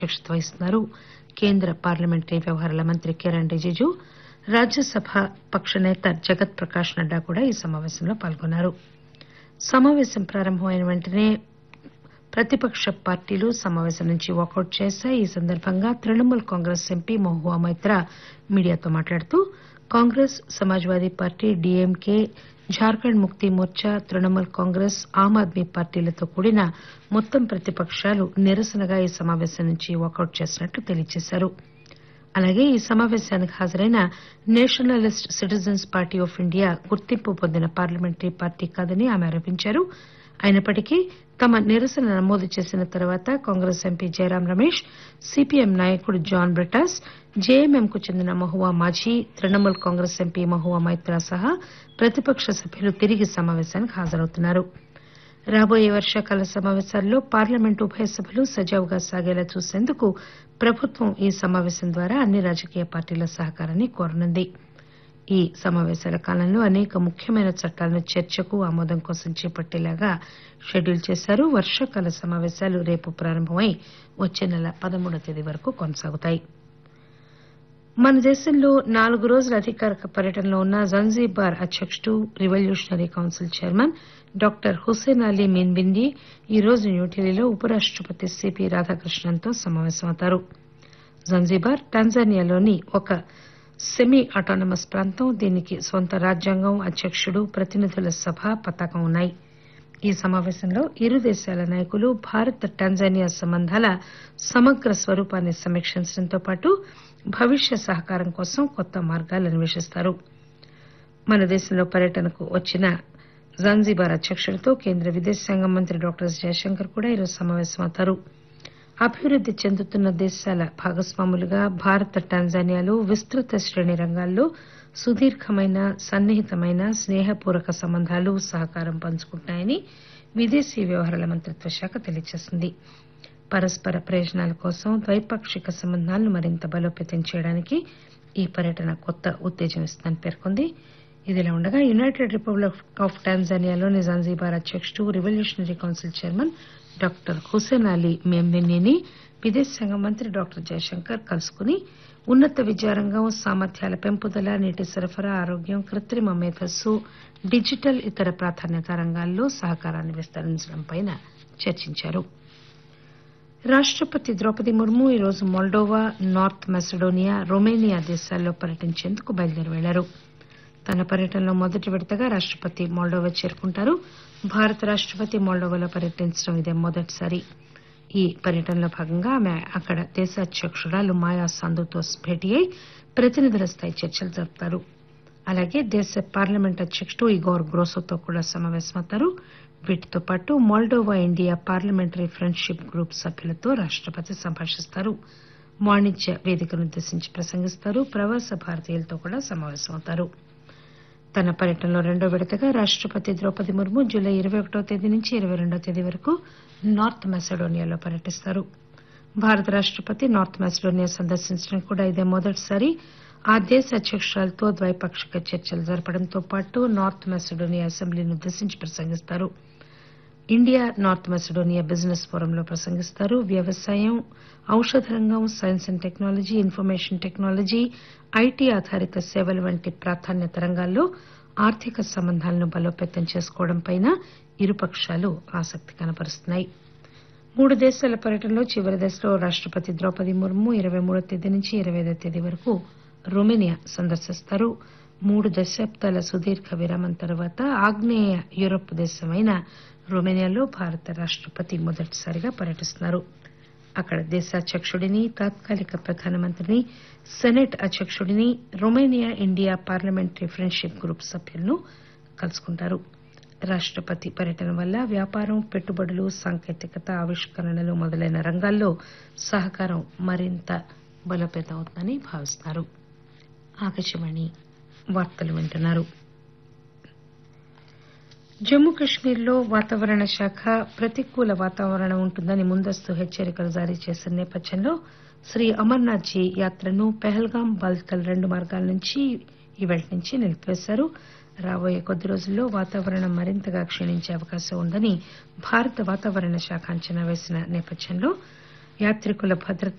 అధ్యక్షత వహిస్తున్నారు కేంద్ర పార్లమెంటరీ వ్యవహారాల మంత్రి కిరణ్ రిజిజు రాజ్యసభ పక్ష నేత జగత్ ప్రకాష్ నడ్డా కూడా ఈ సమాపేశంలో పాల్గొన్నారు సమాపేశం ప్రారంభమైన వెంటనే ప్రతిపక్ష పార్టీలు సమాపేశం నుంచి వాకౌట్ చేశాయి ఈ సందర్భంగా తృణమూల్ కాంగ్రెస్ ఎంపీ మహువా మైత్రా మీడియాతో మాట్లాడుతూ కాంగ్రెస్ సమాజ్వాదీ పార్టీ డీఎంకే జార్ఖండ్ ముక్తి మోర్చా తృణమూల్ కాంగ్రెస్ ఆమ్ ఆద్మీ పార్టీలతో కూడిన మొత్తం ప్రతిపకాలు నిరసనగా ఈ సమాపేశం నుంచి వాకౌట్ చేసినట్లు తెలియజేశారు అలాగే ఈ సమాపేశానికి హాజరైన Nationalist Citizens Party of India గుర్తింపు పొందిన పార్లమెంటరీ పార్టీ కాదని ఆమె ఆరోపించారు అయినప్పటికీ తమ నిరసన నమోదు చేసిన తర్వాత కాంగ్రెస్ ఎంపీ జయరాం రమేష్ సీపీఎం నాయకుడు జాన్ బ్రిటాస్ జేఎంఎంకు చెందిన మహువా మాఝీ తృణమూల్ కాంగ్రెస్ ఎంపీ మహువా మైత్రా సహా ప్రతిపక్ష సభ్యులు తిరిగి సమాపేశానికి హాజరవుతున్నారు రాబోయే వర్షాకాల సమాపేశాల్లో పార్లమెంటు ఉభయ సభలు సజావుగా సాగేలా చూసేందుకు ప్రభుత్వం ఈ సమాపేశం ద్వారా అన్ని రాజకీయ పార్టీల సహకారాన్ని కోరనుంది ఈ సమాపేశాల కాలంలో అనేక ముఖ్యమైన చట్టాలను చర్చకు ఆమోదం కోసం చేపట్టేలాగా షెడ్యూల్ చేశారు వర్షాకాల సమాపేశాలు రేపు ప్రారంభమై వచ్చే నెల పదమూడవ తేదీ వరకు కొనసాగుతాయి మన దేశంలో నాలుగు రోజుల అధికారిక పర్యటనలో ఉన్న జంజీబార్ అధ్యకుడు revolutionary council chairman doctor Hussein Ali మీన్బిండి ఈ రోజు న్యూఢిల్లీలో ఉపరాష్టపతి సిపి రాధాకృష్ణన్తో సమాపేశమవుతారు జంజీబార్ టాంజానియాలోని ఒక సెమీ అటానమస్ ప్రాంతం దీనికి స్వంత రాజ్యాంగం అధ్యకుడు ప్రతినిధుల సభ పతాకం ఉన్నాయి ఈ సమాపేశంలో ఇరు దేశాల నాయకులు భారత్ టాంజానియా సంబంధాల సమగ్ర స్వరూపాన్ని సమీక్షించడంతో పాటు భవిష్య సహకారం కోసం కొత్త మార్గాలు అన్వేషిస్తారు మన దేశంలో పర్యటనకు వచ్చిన జాన్జీబార్ అధ్యకుడితో కేంద్ర విదేశాంగ మంత్రి డాక్టర్ ఎస్ జయశంకర్ కూడా ఈరోజు సమాపేశమవుతారు అభివృద్ది చెందుతున్న దేశాల భాగస్వాములుగా భారత్ టాంజానియాలు విస్తృత శ్రేణి రంగాల్లో సుదీర్ఘమైన సన్నిహితమైన స్నేహపూర్వక సంబంధాలు సహకారం పంచుకుంటున్నాయని విదేశీ వ్యవహారాల మంత్రిత్వ శాఖ తెలియజేసింది పరస్పర ప్రయోజనాల కోసం ద్వైపాక్షిక సంబంధాలను మరింత బలోపేతం చేయడానికి ఈ పర్యటన కొత్త ఉత్తేజం ఇస్తుందని పేర్కొంది ఇదిలా ఉండగా యునైటెడ్ రిపబ్లిక్ ఆఫ్ టాంజానియాలోని జాన్జీబార్ అధ్యకుడు revolutionary council chairman doctor Hussein Ali మేమ్వెన్నీని విదేశాంగ మంత్రి డాక్టర్ జయశంకర్ కలుసుకుని ఉన్నత విద్యారంగం సామర్థ్యాల పెంపుదల నీటి సరఫరా ఆరోగ్యం కృత్రిమ మేధస్సు డిజిటల్ ఇతర ప్రాధాన్యత రంగాల్లో సహకారాన్ని విస్తరించడంపై చర్చించారు రాష్టపతి ద్రౌపది ముర్ము ఈరోజు మొల్డోవా నార్త్ మెసడోనియా రొమేనియా దేశాల్లో పర్యటించేందుకు బయలుదేరి వెళ్లారు తన పర్యటనలో మొదటి విడతగా రాష్టపతి మోల్డోవా చేరుకుంటారు భారత రాష్టపతి మోల్డోవాలో పర్యటించడం ఇదే మొదటిసారి ఈ పర్యటనలో భాగంగా ఆమె అక్కడ దేశ అధ్యకురాలు మాయా సందుతో భేటీ అయి ప్రతినిధుల స్థాయి చర్చలు జరుపుతారు అలాగే దేశ పార్లమెంట్ అధ్యకుడు ఇగోర్ గ్రోసోతో కూడా సమాపేశమవుతారు వీటితో పాటు Moldova India parliamentary friendship group సభ్యులతో రాష్టపతి సంభాషిస్తారు వాణిజ్య వేదికను ఉద్దేశించి ప్రసంగిస్తారు ప్రవాస భారతీయులతో కూడా సమాపేశమవుతారు తన పర్యటనలో రెండో విడతగా రాష్టపతి ద్రౌపది ముర్ము జూలై ఇరవై ఒకటో తేదీ నుంచి ఇరవై రెండో తేదీ వరకు నార్త్ మెసడోనియాలో పర్యటిస్తారు భారత రాష్టపతి నార్త్ మెసడోనియా సందర్శించడం కూడా ఇదే మొదటిసారి ఆ దేశ అధ్యకురాలతో ద్వైపాక్షిక చర్చలు జరపడంతో పాటు నార్త్ మెసడోనియా అసెంబ్లీని ఉద్దేశించి ప్రసంగిస్తారు ఇండియా నార్త్ మెసడోనియా బిజినెస్ ఫోరంలో ప్రసంగిస్తారు వ్యవసాయం ఔషధ రంగం science and technology information technology IT ఆధారిత సేవలు వంటి ప్రాధాన్యత రంగాల్లో ఆర్థిక సంబంధాలను బలోపేతం చేసుకోవడంపై ఇరుపక్షాలు ఆసక్తి కనబరుస్తున్నాయి మూడు దేశాల పర్యటనలో చివరి దశలో రాష్టపతి ద్రౌపది ముర్ము ఇరవై మూడో తేదీ నుంచి ఇరవై ఐదో తేదీ వరకు రొమేనియా సందర్శిస్తారు మూడు దశాబ్దాల సుదీర్ఘ విరామం తర్వాత ఆగ్నేయ యూరప్ దేశమైన రొమేనియాలో భారత రాష్టపతి మొదటిసారిగా పర్యటిస్తున్నారు అక్కడ దేశాధ్యకుడిని తాత్కాలిక ప్రధానమంత్రిని సెనెట్ అధ్యకుడిని Romania India parliamentary friendship group సభ్యులను కలుసుకుంటారు రాష్టపతి పర్యటన వల్ల వ్యాపారం పెట్టుబడులు సాంకేతికత ఆవిష్కరణలు మొదలైన రంగాల్లో సహకారం మరింత బలోపేతం అవుతుందని భావిస్తున్నారు ఆకాశవాణి వార్తలు వింటున్నారు జమ్మూ కశ్మీర్లో వాతావరణ శాఖ ప్రతికూల వాతావరణం ఉంటుందని ముందస్తు హెచ్చరికలు జారీ చేసిన నేపథ్యంలో శ్రీ అమర్నాథ్ జీ యాత్రను పెహల్గాం బాల్తల్ రెండు మార్గాల నుంచి ఇవాళ నుంచి నిలిపివేశారు రాబోయే కొద్ది రోజుల్లో వాతావరణం మరింతగా క్షీణించే అవకాశం ఉందని భారత వాతావరణ శాఖ అంచనా వేసిన నేపథ్యంలో యాత్రికుల భద్రత